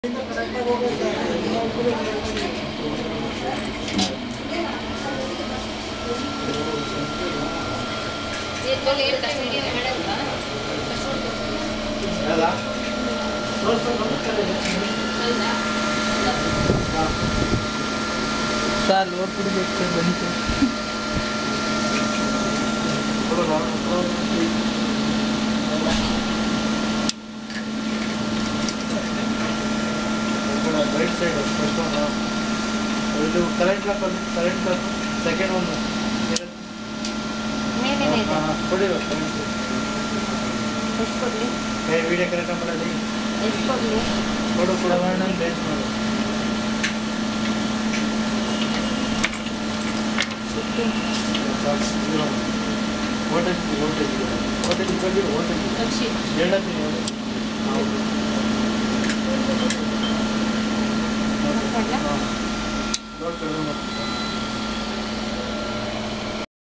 sir load ಕೊಡಬೇಕು sir ಬನ್ನಿ sir right side first one ಇದು current lock current lock second one ಮೇಲೇನೆ ಇದೆ ಕೊಡಿ ಕರೆಂಟ್ ಎಷ್ಟು ಕೊಡಲಿ ಏ ವಿಡಿಯೋ ಕರೆಕ್ಟ್ ಮಾಡಿ ಎಷ್ಟು ಕೊಡಲಿ ಕೊಡು ಕೊಡು ನಾನು ಬೇಸ್ ಮಾಡು ಫಿಫ್ಟೀನ್ ವೋಲ್ಟೇಜ್ ವೋಲ್ಟೇಜ್ ವೋಲ್ಟೇಜ್ ಬಂದಿರೋ ವೋಲ್ಟೇಜ್ ತಕ್ಷಿ ಹೇಳತ್ತೀನಿ ಕೊಡ್ಲಾ ಹಾಂ